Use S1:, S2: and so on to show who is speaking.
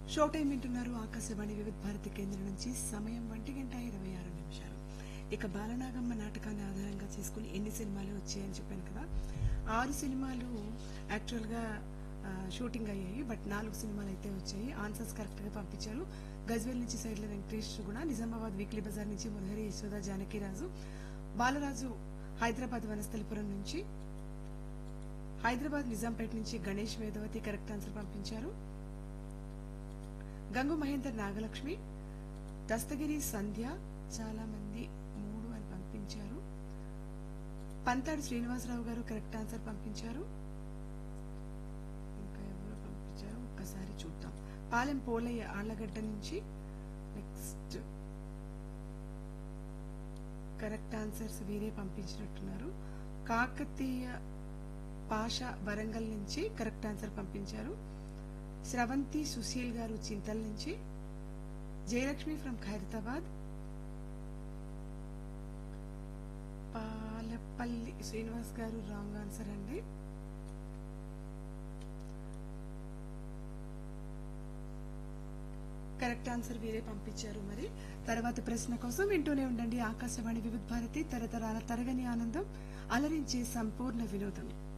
S1: show time వింటున్నారు ఆకాశవాణి వివిధ భారతి కేంద్రం నుంచి సమయం ఒంటి గంట ఇరవై ఆరు నిమిషాలు ఇక బాలనాగమ్మ నాటకాన్ని ఆధారంగా చేసుకుని ఎన్ని సినిమాలు వచ్చాయని చెప్పాను కదా ఆరు సినిమాలు యాక్చువల్ గా ఆ, షూటింగ్ అయ్యాయి బట్ నాలుగు సినిమాలు అయితే వచ్చాయి ఆన్సర్స్ కరెక్ట్ గా పంపించారు గజ్వేల్ నుంచి సైడ్ల వెంకటేష్ కూడా నిజామాబాద్ వీక్లీ బజార్ నుంచి మురహరి యశోద జానకిరాజు బాలరాజు హైదరాబాద్ వనస్థలిపురం నుంచి హైదరాబాద్ నిజాంపేట నుంచి గణేష్ వేదవతి కరెక్ట్ ఆన్సర్ పంపించారు గంగు మహేందర్ నాగలక్ష్మి దస్తగిరి సంధ్య చాలా మంది మూడు అని పంపించారు పంతాడు శ్రీనివాసరావు గారు కరెక్ట్ ఆన్సర్ పంపించారు ఇంకా ఎవరు పంపించారు ఒక్కసారి చూద్దాం పాలెం పోలయ్య ఆళ్లగడ్డ నుంచి నెక్స్ట్ కరెక్ట్ ఆన్సర్స్ వీరే పంపించినట్టున్నారు కాకతీయ పాష వరంగల్ నుంచి కరెక్ట్ ఆన్సర్ పంపించారు స్రవంతి సుశీల్ గారు చింతల్ నుంచి జయలక్ష్మి ఫ్రమ్ ఖైరతాబాద్ పాలపల్లి శ్రీనివాస్ గారు రాంగ్ ఆన్సర్ అండి కరెక్ట్ ఆన్సర్ వీరే పంపించారు మరి తర్వాత ప్రశ్న కోసం వింటూనే ఉండండి ఆకాశవాణి వివిధ భారతి తరతరాల తరగని ఆనందం అలరించే సంపూర్ణ వినోదం